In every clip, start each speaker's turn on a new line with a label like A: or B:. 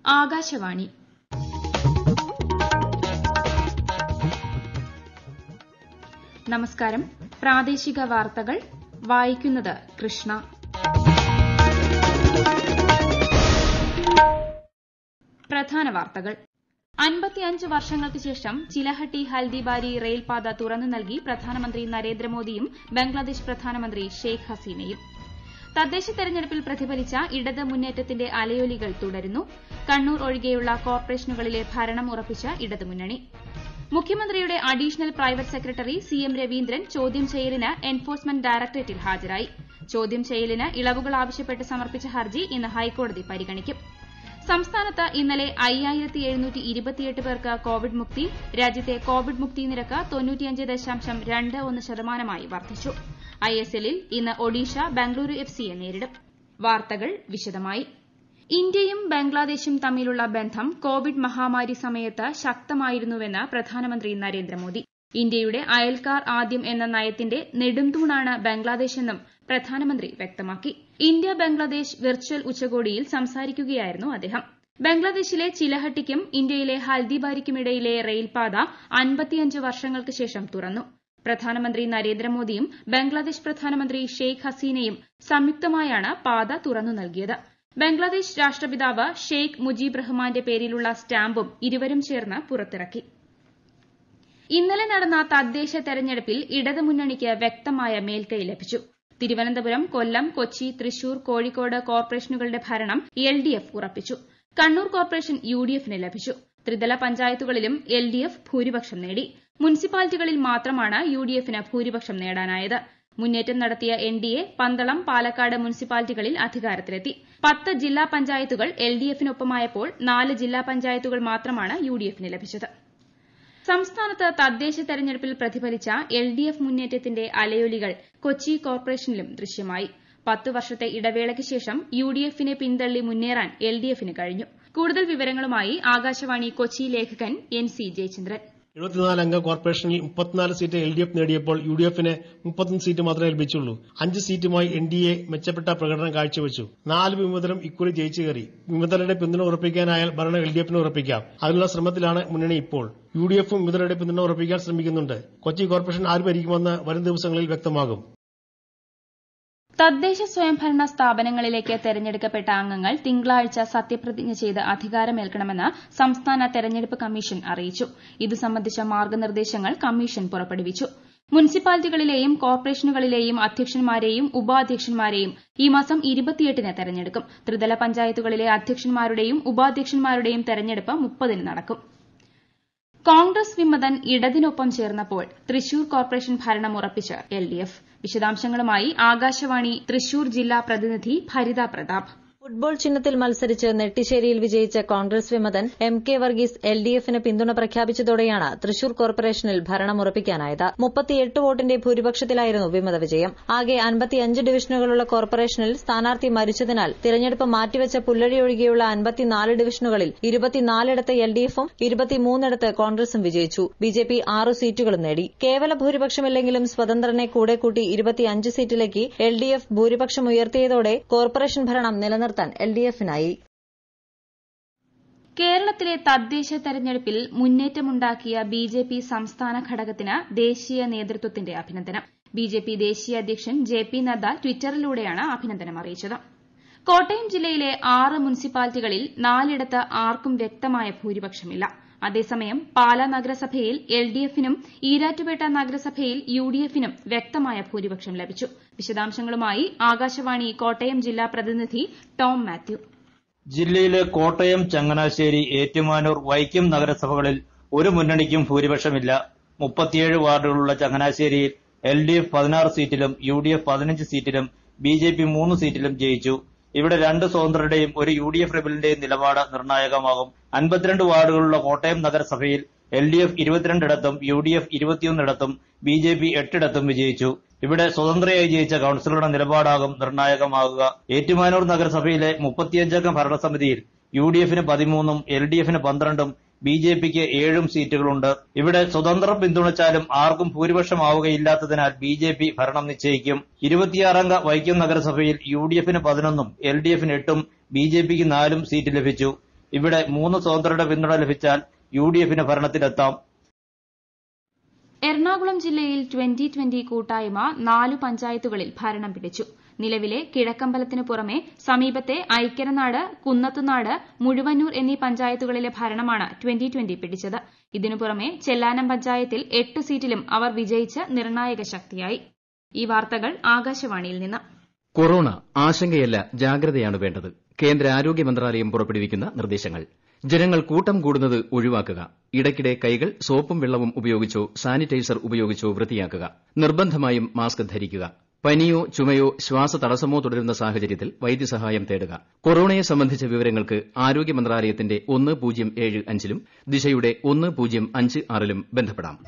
A: ആകാശവാണി നമസ്കാരം പ്രാദേശിക വാർത്തകൾ വായിക്കുന്നത് കൃഷ്ണ പ്രധാന വാർത്തകൾ അൻപത്തിയഞ്ച് വർഷങ്ങൾക്ക് ശേഷം ചിലഹട്ടി ഹൽദിബാരി റെയിൽപാത തുറന്നു നൽകി പ്രധാനമന്ത്രി നരേന്ദ്രമോദിയും ബംഗ്ലാദേശ് പ്രധാനമന്ത്രി ഷെയ്ഖ് ഹസീനയും തദ്ദേശ തെരഞ്ഞെടുപ്പിൽ പ്രതിഫലിച്ച ഇടത് മുന്നേറ്റത്തിന്റെ അലയൊലികൾ തുടരുന്നു കണ്ണൂർ ഒഴികെയുള്ള കോർപ്പറേഷനുകളിലെ ഭരണം ഉറപ്പിച്ച ഇടതുമുന്നണി മുഖ്യമന്ത്രിയുടെ additional private secretary C M Raveendran ചോദ്യം ചെയ്യലിന് എൻഫോഴ്സ്മെന്റ് ഡയറക്ടറേറ്റിൽ ഹാജരായി ചോദ്യം ചെയ്യലിന് ഇളവുകൾ ആവശ്യപ്പെട്ട് സമർപ്പിച്ച ഹർജി ഇന്ന് ഹൈക്കോടതി പരിഗണിക്കും സംസ്ഥാനത്ത് ഇന്നലെ അയ്യായിരത്തി എഴുന്നൂറ്റി ഇരുപത്തിയെട്ട് പേർക്ക് കോവിഡ് മുക്തി രാജ്യത്തെ കോവിഡ് മുക്തി നിരക്ക് തൊണ്ണൂറ്റിയഞ്ച് ദശാംശം രണ്ട് ഒന്ന് ശതമാനമായി വർദ്ധിച്ചു ഐ എസ് എല്ലിൽ ഇന്ന് ഒഡീഷ ബംഗളൂരു എഫ് സിയെ നേരിടും വാർത്തകൾ വിശദമായി ഇന്ത്യയും ബംഗ്ലാദേശും തമ്മിലുള്ള ബന്ധം കോവിഡ് മഹാമാരി സമയത്ത് ശക്തമായിരുന്നുവെന്ന് പ്രധാനമന്ത്രി നരേന്ദ്രമോദി ഇന്ത്യയുടെ അയൽക്കാർ ആദ്യം എന്ന നയത്തിന്റെ നെടുംതൂണാണ് ബംഗ്ലാദേശെന്നും പ്രധാനമന്ത്രി വ്യക്തമാക്കി ഇന്ത്യ ബംഗ്ലാദേശ് വെർച്വൽ ഉച്ചകോടിയിൽ സംസാരിക്കുകയായിരുന്നു അദ്ദേഹം ബംഗ്ലാദേശിലെ ചിലഹട്ടിക്കും ഇന്ത്യയിലെ ഹൽദിബാരിക്കുമിടയിലെ റെയിൽപാത അൻപത്തിയഞ്ച് വർഷങ്ങൾക്ക് ശേഷം തുറന്നു പ്രധാനമന്ത്രി നരേന്ദ്രമോദിയും ബംഗ്ലാദേശ് പ്രധാനമന്ത്രി ഷെയ്ഖ് ഹസീനയും സംയുക്തമായാണ് പാത തുറന്നു നൽകിയത് ബംഗ്ലാദേശ് രാഷ്ട്രപിതാവ് ഷെയ്ഖ് മുജീബ് റഹ്മാന്റെ പേരിലുള്ള സ്റ്റാമ്പും ഇരുവരും ചേർന്ന് പുറത്തിറക്കി ഇന്നലെ നടന്ന തദ്ദേശ തെരഞ്ഞെടുപ്പിൽ ഇടതുമുന്നണിക്ക് വ്യക്തമായ മേൽക്കൈ ലഭിച്ചു തിരുവനന്തപുരം കൊല്ലം കൊച്ചി തൃശൂർ കോഴിക്കോട് കോർപ്പറേഷനുകളുടെ ഭരണം എൽ ഡി എഫ് ഉറപ്പിച്ചു കണ്ണൂർ കോർപ്പറേഷൻ യു ഡി എഫിന് ലഭിച്ചു ത്രിതല പഞ്ചായത്തുകളിലും എൽ ഡി എഫ് ഭൂരിപക്ഷം നേടി മുനിസിപ്പാലിറ്റികളിൽ മാത്രമാണ് യു ഡി എഫിന് ഭൂരിപക്ഷം നേടാനായത് മുന്നേറ്റം നടത്തിയ N D A Pandalam Palakkad മുനിസിപ്പാലിറ്റികളിൽ അധികാരത്തിലെത്തി പത്ത് ജില്ലാ പഞ്ചായത്തുകൾ എൽ ഡി എഫിനൊപ്പമായപ്പോൾ നാല് ജില്ലാ പഞ്ചായത്തുകൾ മാത്രമാണ് യു ഡി എഫിന് ലഭിച്ചത് സംസ്ഥാനത്ത് തദ്ദേശ തെരഞ്ഞെടുപ്പിൽ പ്രതിഫലിച്ച എൽ ഡി എഫ് മുന്നേറ്റത്തിന്റെ അലയൊലികൾ കൊച്ചി കോർപ്പറേഷനിലും ദൃശ്യമായി പത്ത് വർഷത്തെ ഇടവേളയ്ക്ക് ശേഷം യു ഡി എഫിനെ പിന്തള്ളി മുന്നേറാൻ എൽ ഡി എഫിന് കഴിഞ്ഞു കൂടുതൽ വിവരങ്ങളുമായി ആകാശവാണി കൊച്ചി ലേഖകൻ എൻ സി ജയചന്ദ്രൻ
B: എഴുപത്തിനാല് അംഗ കോർപ്പറേഷനിൽ മുപ്പത്തിനാല് സീറ്റ് എൽ ഡി എഫ് നേടിയപ്പോൾ യു ഡി എഫിന് മുപ്പത്തൊന്ന് സീറ്റ് മാത്രമേ ലഭിച്ചുള്ളൂ അഞ്ച് സീറ്റുമായി എൻ ഡി എ മെച്ചപ്പെട്ട പ്രകടനം കാഴ്ചവെച്ചു നാല് വിമതരും ഇക്കുറി ജയിച്ചു കയറി വിമതരുടെ പിന്തുണ ഉറപ്പിക്കാനായാൽ ഭരണം എൽ ഡി എഫിന് ഉറപ്പിക്കാം അതിനുള്ള ശ്രമത്തിലാണ് മുന്നണി ഇപ്പോൾ യു ഡി എഫും വിമതരുടെ പിന്തുണ ഉറപ്പിക്കാൻ ശ്രമിക്കുന്നുണ്ട് കൊച്ചി കോർപ്പറേഷൻ ആര് ഭരിക്കുമെന്ന് വരും ദിവസങ്ങളിൽ വ്യക്തമാകും
A: തദ്ദേശ സ്വയംഭരണ സ്ഥാപനങ്ങളിലേക്ക് തെരഞ്ഞെടുക്കപ്പെട്ട അംഗങ്ങൾ തിങ്കളാഴ്ച സത്യപ്രതിജ്ഞ ചെയ്ത് അധികാരമേൽക്കണമെന്ന് സംസ്ഥാന തെരഞ്ഞെടുപ്പ് കമ്മീഷൻ അറിയിച്ചു ഇതു സംബന്ധിച്ച മാർഗ്ഗനിർദ്ദേശങ്ങൾ കമ്മീഷൻ പുറപ്പെടുവിച്ചു മുനിസിപ്പാലിറ്റികളിലെയും കോർപ്പറേഷനുകളിലെയും അധ്യക്ഷന്മാരെയും ഉപാധ്യക്ഷന്മാരെയും ഈ മാസം ഇരുപത്തിയെട്ടിന് തെരഞ്ഞെടുക്കും ത്രിതല പഞ്ചായത്തുകളിലെ അധ്യക്ഷന്മാരുടെയും ഉപാധ്യക്ഷന്മാരുടെയും തെരഞ്ഞെടുപ്പ് മുപ്പതിന് നടക്കും കോൺഗ്രസ് വിമതൻ ഇടതിനൊപ്പം ചേർന്നപ്പോൾ തൃശൂർ കോർപ്പറേഷൻ ഭരണം ഉറപ്പിച്ച് എൽ ഡി എഫ് വിശദാംശങ്ങളുമായി ആകാശവാണി തൃശൂർ ജില്ലാ പ്രതിനിധി ഭരിത പ്രതാപ്
C: ഫുട്ബോൾ ചിഹ്നത്തിൽ മത്സരിച്ച് നെട്ടിശ്ശേരിയിൽ വിജയിച്ച കോൺഗ്രസ് വിമതൻ M K Varghese L D എഫിന് പിന്തുണ പ്രഖ്യാപിച്ചതോടെയാണ് തൃശൂർ കോർപ്പറേഷനിൽ ഭരണം ഉറപ്പിക്കാനായത് മുപ്പത്തിയെട്ട് വോട്ടിന്റെ ഭൂരിപക്ഷത്തിലായിരുന്നു വിമത വിജയം ആകെ അൻപത്തിയഞ്ച് ഡിവിഷനുകളുള്ള കോർപ്പറേഷനിൽ സ്ഥാനാർത്ഥി മരിച്ചതിനാൽ തിരഞ്ഞെടുപ്പ് മാറ്റിവെച്ച പുല്ലഴി ഒഴികെയുള്ള അൻപത്തിനാല് ഡിവിഷനുകളിൽ ഇരുപത്തിനാലിടത്ത് എൽ ഡി എഫും ഇരുപത്തിമൂന്നിടത്ത് കോൺഗ്രസും വിജയിച്ചു ബി ജെ പി ആറു സീറ്റുകളും നേടി കേവല ഭൂരിപക്ഷമില്ലെങ്കിലും സ്വതന്ത്രനെ കൂടെ കൂട്ടി ഇരുപത്തിയഞ്ച് സീറ്റിലേക്ക് എൽ ഡി എഫ് ഭൂരിപക്ഷം ഉയർത്തിയതോടെ കോർപ്പറേഷൻ ഭരണം നിലനിർത്താൻ എൽ ഡി എഫിനായി
A: കേരളത്തിലെ തദ്ദേശ തെരഞ്ഞെടുപ്പിൽ മുന്നേറ്റമുണ്ടാക്കിയ ബി ജെ പി സംസ്ഥാന ഘടകത്തിന് ദേശീയ നേതൃത്വത്തിന്റെ അഭിനന്ദനം ബി ജെ പി ദേശീയ അധ്യക്ഷൻ ജെ പി നദ്ദ ട്വിറ്ററിലൂടെയാണ് അഭിനന്ദനം അറിയിച്ചത് കോട്ടയം ജില്ലയിലെ ആറ് മുനിസിപ്പാലിറ്റികളിൽ നാലിടത്ത് ആർക്കും വ്യക്തമായ ഭൂരിപക്ഷമില്ല അതേസമയം പാലാ നഗരസഭയിൽ എൽ ഡി എഫിനും ഈരാറ്റുപേട്ട നഗരസഭയിൽ യു ഡി എഫിനും വ്യക്തമായ ഭൂരിപക്ഷം ലഭിച്ചു വിശദാംശങ്ങളുമായി ആകാശവാണി കോട്ടയം ജില്ലാ പ്രതിനിധി ടോം മാത്യു
D: ജില്ലയിലെ കോട്ടയം ചങ്ങനാശ്ശേരി ഏറ്റുമാനൂർ വൈക്കം നഗരസഭകളിൽ ഒരു മുന്നണിക്കും ഭൂരിപക്ഷമില്ല മുപ്പത്തിയേഴ് വാർഡുകളുള്ള ചങ്ങനാശ്ശേരിയിൽ എൽ ഡി എഫ് പതിനാറ് സീറ്റിലും യു ഡി എഫ് പതിനഞ്ച് സീറ്റിലും ബി ജെ പി മൂന്ന് സീറ്റിലും ജയിച്ചു ഇവിടെ രണ്ട് സ്വതന്ത്രരുടെയും ഒരു യു ഡി എഫ് റെബലിന്റെയും നിലപാട് നിർണായകമാകും അൻപത്തിരണ്ട് വാർഡുകളുള്ള കോട്ടയം നഗരസഭയിൽ എൽ ഡി എഫ് ഇരുപത്തിരണ്ടിടത്തും യു ഡി എഫ് ഇരുപത്തിയൊന്നിടത്തും ബി ജെ പി എട്ടിടത്തും വിജയിച്ചു ഇവിടെ സ്വതന്ത്രയായി ജയിച്ച കൌൺസിലറുടെ നിലപാടാകും നിർണായകമാകുക ഏറ്റുമാനൂർ നഗരസഭയിലെ മുപ്പത്തിയഞ്ചംഗ ഭരണസമിതിയിൽ യു ഡി എഫിന് പതിമൂന്നും എൽ ഡി എഫിന് പന്ത്രണ്ടും ബി ജെ പിക്ക് ഏഴും സീറ്റുകളുണ്ട് ഇവിടെ സ്വതന്ത്രം പിന്തുണച്ചാലും ആർക്കും ഭൂരിപക്ഷമാവുകയില്ലാത്തതിനാൽ ബി ജെ പി ഭരണം നിശ്ചയിക്കും ഇരുപത്തിയാറംഗ വൈക്കം നഗരസഭയിൽ യു ഡി എഫിന് പതിനൊന്നും എൽ ഡി എഫിന് എട്ടും ബി ജെ പിക്ക് നാലും സീറ്റ് ലഭിച്ചു ഇവിടെ മൂന്ന് സ്വതന്ത്രരുടെ പിന്തുണ ലഭിച്ചാൽ യു ഡി എഫിന് ഭരണത്തിലെത്താം
A: എറണാകുളം ജില്ലയിൽ ട്വന്റി ട്വന്റി കൂട്ടായ്മ നാലു പഞ്ചായത്തുകളിൽ ഭരണം പിടിച്ചു നിലവിലെ കിഴക്കമ്പലത്തിന് പുറമെ സമീപത്തെ ഐക്യരനാട് കുന്നത്തുനാട് മുഴുവന്നൂർ എന്നീ പഞ്ചായത്തുകളിലെ ഭരണമാണ് ട്വന്റി ട്വന്റി പിടിച്ചത് ഇതിനു പുറമെ ചെല്ലാനം പഞ്ചായത്തിൽ എട്ട് സീറ്റിലും അവർ വിജയിച്ച് നിർണായക ശക്തിയായി ഈ വാർത്തകൾ ആകാശവാണിയിൽ നിന്ന്
E: കൊറോണ ആശങ്കയല്ല ജാഗ്രതയാണ് വേണ്ടത് കേന്ദ്ര ആരോഗ്യ മന്ത്രാലയം പുറപ്പെടുവിക്കുന്ന നിർദ്ദേശങ്ങൾ ജനങ്ങൾ കൂട്ടം കൂടുന്നത് ഒഴിവാക്കുക ഇടയ്ക്കിടെ കൈകൾ സോപ്പും വെള്ളവും ഉപയോഗിച്ചോ സാനിറ്റൈസർ ഉപയോഗിച്ചോ വൃത്തിയാക്കുക നിർബന്ധമായും മാസ്ക് ധരിക്കുക പനിയോ ചുമയോ ശ്വാസതടസ്സമോ തുടരുന്ന സാഹചര്യത്തിൽ വൈദ്യസഹായം തേടുക കൊറോണയെ സംബന്ധിച്ച വിവരങ്ങൾക്ക് ആരോഗ്യ മന്ത്രാലയത്തിന്റെ ഒന്ന് പൂജ്യം ഏഴ് അഞ്ചിലും ദിശയുടെ ഒന്ന് പൂജ്യം അഞ്ച് ആറിലും ബന്ധപ്പെടാം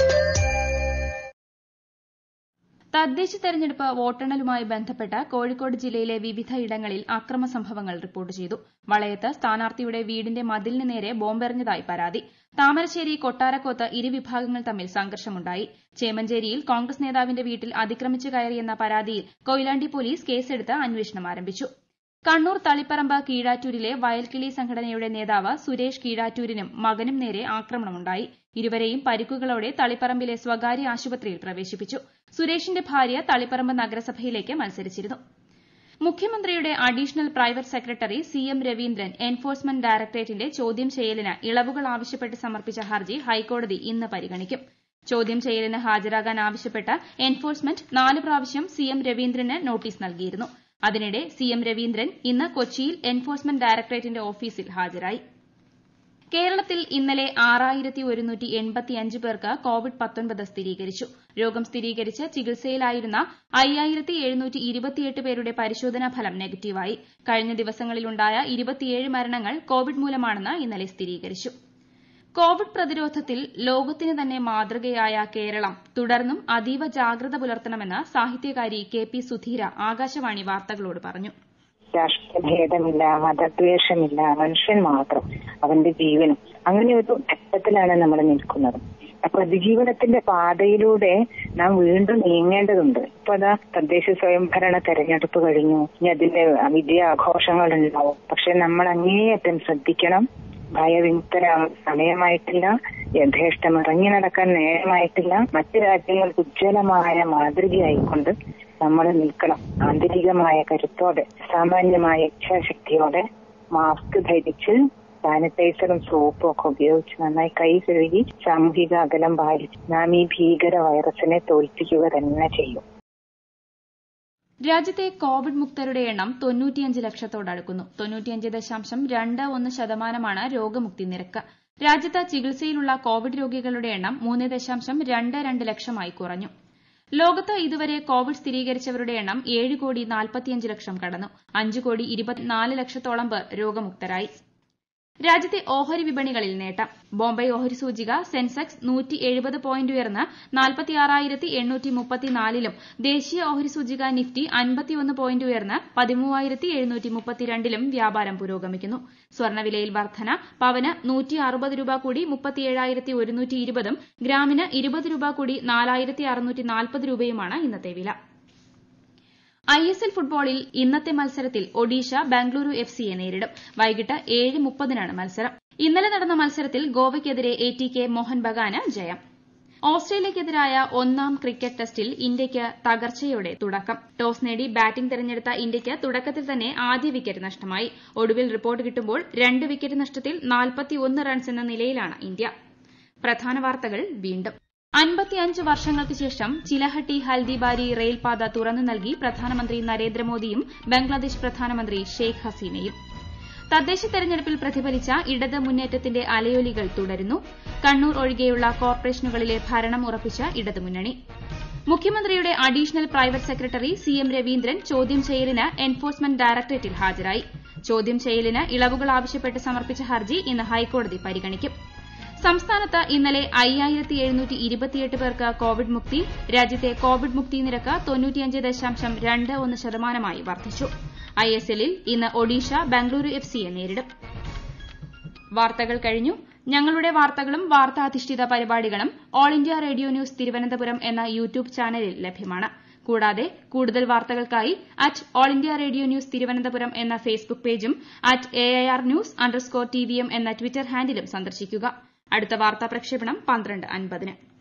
A: തദ്ദേശ തെരഞ്ഞെടുപ്പ് വോട്ടെണ്ണലുമായി ബന്ധപ്പെട്ട് കോഴിക്കോട് ജില്ലയിലെ വിവിധ ഇടങ്ങളിൽ അക്രമ സംഭവങ്ങൾ റിപ്പോർട്ട് ചെയ്തു വളയത്ത് സ്ഥാനാർത്ഥിയുടെ വീടിന്റെ മതിലിന് നേരെ ബോംബെറിഞ്ഞതായി പരാതി താമരശ്ശേരി കൊട്ടാരക്കോത്ത് ഇരുവിഭാഗങ്ങൾ തമ്മിൽ സംഘർഷമുണ്ടായി ചേമഞ്ചേരിയിൽ കോൺഗ്രസ് നേതാവിന്റെ വീട്ടിൽ അതിക്രമിച്ചു കയറിയെന്ന പരാതിയിൽ കൊയിലാണ്ടി പോലീസ് കേസെടുത്ത് അന്വേഷണം ആരംഭിച്ചു കണ്ണൂർ തളിപ്പറമ്പ് കീഴാറ്റൂരിലെ വയൽക്കിളി സംഘടനയുടെ നേതാവ് സുരേഷ് കീഴാറ്റൂരിനും മകനും നേരെ ആക്രമണമുണ്ടായി ഇരുവരെയും പരിക്കുകളോടെ തളിപ്പറമ്പിലെ സ്വകാര്യ ആശുപത്രിയിൽ പ്രവേശിപ്പിച്ചു സുരേഷിന്റെ ഭാര്യ തളിപ്പറമ്പ് നഗരസഭയിലേക്ക് മത്സരിച്ചിരുന്നു മുഖ്യമന്ത്രിയുടെ additional private secretary C M Raveendran enforcement ഡയറക്ടറേറ്റിന്റെ ചോദ്യം ചെയ്യലിന് ഇളവുകൾ ആവശ്യപ്പെട്ട് സമർപ്പിച്ച ഹർജി ഹൈക്കോടതി ഇന്ന് പരിഗണിക്കും ചോദ്യം ചെയ്യലിന് ഹാജരാകാൻ ആവശ്യപ്പെട്ട് എൻഫോഴ്സ്മെന്റ് നാല് പ്രാവശ്യം സി എം രവീന്ദ്രന് നോട്ടീസ് നൽകിയിരുന്നു അതിനിടെ സി എം രവീന്ദ്രൻ ഇന്ന് കൊച്ചിയിൽ എൻഫോഴ്സ്മെന്റ് ഡയറക്ടറേറ്റിന്റെ ഓഫീസിൽ ഹാജരായി കേരളത്തിൽ ഇന്നലെ ആറായിരത്തി ഒരുന്നൂറ്റി എൺപത്തിയഞ്ച് പേർക്ക് കോവിഡ് പത്തൊൻപത് സ്ഥിരീകരിച്ചു രോഗം സ്ഥിരീകരിച്ച് ചികിത്സയിലായിരുന്ന അയ്യായിരത്തി എഴുന്നൂറ്റി ഇരുപത്തിയെട്ട് പേരുടെ പരിശോധനാ ഫലം നെഗറ്റീവായി കഴിഞ്ഞ ദിവസങ്ങളിലുണ്ടായ ഇരുപത്തിയേഴ് മരണങ്ങൾ കോവിഡ് മൂലമാണെന്ന് ഇന്നലെ സ്ഥിരീകരിച്ചു കോവിഡ് പ്രതിരോധത്തിൽ ലോകത്തിന് തന്നെ മാതൃകയായ കേരളം തുടർന്നും അതീവ ജാഗ്രത പുലർത്തണമെന്ന് സാഹിത്യകാരി കെ പി സുധീര ആകാശവാണി വാർത്തകളോട് പറഞ്ഞു
F: രാഷ്ട്രഭേദമില്ല മതദ്വേഷമില്ല മനുഷ്യൻ മാത്രം അവന്റെ ജീവനും അങ്ങനെ ഒരു ഘട്ടത്തിലാണ് നമ്മൾ നിൽക്കുന്നത് അപ്പൊ അതിജീവനത്തിന്റെ പാതയിലൂടെ നാം വീണ്ടും നീങ്ങേണ്ടതുണ്ട് ഇപ്പൊ അതാ തദ്ദേശ സ്വയംഭരണ തെരഞ്ഞെടുപ്പ് കഴിഞ്ഞു ഇനി അതിന്റെ വിജയാഘോഷങ്ങൾ ഉണ്ടാവും പക്ഷെ നമ്മൾ അങ്ങേയറ്റം ശ്രദ്ധിക്കണം ഭയവിമുക്തരാകാൻ സമയമായിട്ടില്ല യഥേഷ്ടം ഇറങ്ങി നടക്കാൻ നേരമായിട്ടില്ല മറ്റു രാജ്യങ്ങൾക്ക് ഉജ്ജ്വലമായ മാതൃകയായിക്കൊണ്ട് നമ്മൾ നിൽക്കണം ആന്തരികമായ കരുത്തോടെ സാമാന്യമായ ഇച്ഛാശക്തിയോടെ മാസ്ക് ധരിച്ച് സാനിറ്റൈസറും സോപ്പും ഒക്കെ ഉപയോഗിച്ച് നന്നായി കൈ കഴുകി സാമൂഹിക അകലം പാലിച്ച് നാം ഈ ഭീകര വൈറസിനെ തോൽപ്പിക്കുക തന്നെ ചെയ്യും
A: രാജ്യത്തെ കോവിഡ് മുക്തരുടെ എണ്ണം തൊണ്ണൂറ്റിയഞ്ച് ലക്ഷത്തോടടുക്കുന്നു തൊണ്ണൂറ്റിയഞ്ച് ദശാംശം രണ്ട് ഒന്ന് ശതമാനമാണ് രോഗമുക്തി നിരക്ക് രാജ്യത്ത് ചികിത്സയിലുള്ള കോവിഡ് രോഗികളുടെ എണ്ണം മൂന്ന് ദശാംശം രണ്ട് രണ്ട് ലക്ഷമായി കുറഞ്ഞു ലോകത്ത് ഇതുവരെ കോവിഡ് സ്ഥിരീകരിച്ചവരുടെ എണ്ണം ഏഴ് കോടി നാൽപ്പത്തിയഞ്ച് ലക്ഷം കടന്നു അഞ്ച് കോടി ഇരുപത്തിനാല് ലക്ഷത്തോളം പേർ രോഗമുക്തരായി രാജ്യത്തെ ഓഹരി വിപണികളിൽ നേട്ടം ബോംബെ ഓഹരി സൂചിക സെൻസെക്സ് നൂറ്റി എഴുപത് പോയിന്റ് ഉയർന്ന് നാൽപ്പത്തിയാറായിരത്തി എണ്ണൂറ്റി മുപ്പത്തിനാലിലും ദേശീയ ഓഹരി സൂചിക നിഫ്റ്റി അൻപത്തിയൊന്ന് പോയിന്റ് ഉയർന്ന് പതിമൂവായിരത്തി എഴുന്നൂറ്റി മുപ്പത്തിരണ്ടിലും വ്യാപാരം പുരോഗമിക്കുന്നു സ്വർണ്ണവിലയിൽ വർധന പവന് നൂറ്റി അറുപത് രൂപ കൂടി മുപ്പത്തിയേഴായിരത്തി ഒരുന്നൂറ്റി ഇരുപതും ഗ്രാമിന് ഇരുപത് രൂപ കൂടി നാലായിരത്തി അറുന്നൂറ്റി നാൽപ്പത് രൂപയുമാണ് ഇന്നത്തെ വില ഐ എസ് എൽ ഫുട്ബോളിൽ ഇന്നത്തെ മത്സരത്തിൽ ഒഡീഷ ബംഗളൂരു എഫ് സിയെ നേരിടും വൈകിട്ട് ഏഴ് മുപ്പതിനാണ് മത്സരം ഇന്നലെ നടന്ന മത്സരത്തിൽ ഗോവയ്ക്കെതിരെ എ ടി കെ മോഹൻ ബഗാന് ജയം ഓസ്ട്രേലിയയ്ക്കെതിരായ ഒന്നാം ക്രിക്കറ്റ് ടെസ്റ്റിൽ ഇന്ത്യയ്ക്ക് തകർച്ചയോടെ തുടക്കം ടോസ് നേടി ബാറ്റിംഗ് തെരഞ്ഞെടുത്ത ഇന്ത്യയ്ക്ക് തുടക്കത്തിൽ തന്നെ ആദ്യ വിക്കറ്റ് നഷ്ടമായി ഒടുവിൽ റിപ്പോർട്ട് കിട്ടുമ്പോൾ രണ്ട് വിക്കറ്റ് നഷ്ടത്തിൽ നാൽപ്പത്തിയൊന്ന് റൺസ് എന്ന നിലയിലാണ് ഇന്ത്യ പ്രധാന വാർത്തകൾ വീണ്ടും അൻപത്തിയഞ്ച് വർഷങ്ങൾക്ക് ശേഷം ചിലഹട്ടി ഹൽദിബാരി റെയിൽപാത തുറന്നു നൽകി പ്രധാനമന്ത്രി നരേന്ദ്രമോദിയും ബംഗ്ലാദേശ് പ്രധാനമന്ത്രി ഷെയ്ഖ് ഹസീനയും തദ്ദേശ തെരഞ്ഞെടുപ്പിൽ പ്രതിഫലിച്ച ഇടത് മുന്നേറ്റത്തിന്റെ അലയൊലികൾ തുടരുന്നു കണ്ണൂർ ഒഴികെയുള്ള കോർപ്പറേഷനുകളിലെ ഭരണം ഉറപ്പിച്ച ഇടതുമുന്നണി മുഖ്യമന്ത്രിയുടെ additional private secretary C M Raveendran ചോദ്യം ചെയ്യലിന് എൻഫോഴ്സ്മെന്റ് ഡയറക്ടറേറ്റിൽ ഹാജരായി ചോദ്യം ചെയ്യലിന് ഇളവുകൾ ആവശ്യപ്പെട്ട് സമർപ്പിച്ച ഹർജി ഇന്ന് ഹൈക്കോടതി പരിഗണിക്കും സംസ്ഥാനത്ത് ഇന്നലെ അയ്യായിരത്തി എഴുന്നൂറ്റി ഇരുപത്തിയെട്ട് പേർക്ക് കോവിഡ് മുക്തി രാജ്യത്തെ കോവിഡ് മുക്തി നിരക്ക് തൊണ്ണൂറ്റിയഞ്ച് ദശാംശം രണ്ട് ഒന്ന് ശതമാനമായി വർദ്ധിച്ചു ഐ എസ് എല്ലിൽ ഇന്ന് ഒഡീഷ ബംഗളൂരു എഫ് സിയെ നേരിടും വാർത്തകൾ കഴിഞ്ഞു ഞങ്ങളുടെ വാർത്തകളും വാർത്താധിഷ്ഠിത പരിപാടികളും all India radio news Thiruvananthapuram എന്ന യൂട്യൂബ് ചാനലിൽ ലഭ്യമാണ് കൂടാതെ കൂടുതൽ വാർത്തകൾക്കായി at all India radio news Thiruvananthapuram എന്ന ഫേസ്ബുക്ക് പേജും at A I R news underscore T V M എന്ന ട്വിറ്റർ ഹാൻഡിലും സന്ദർശിക്കുക അടുത്ത വാർത്താ പ്രക്ഷേപണം പന്ത്രണ്ട് അൻപതിന്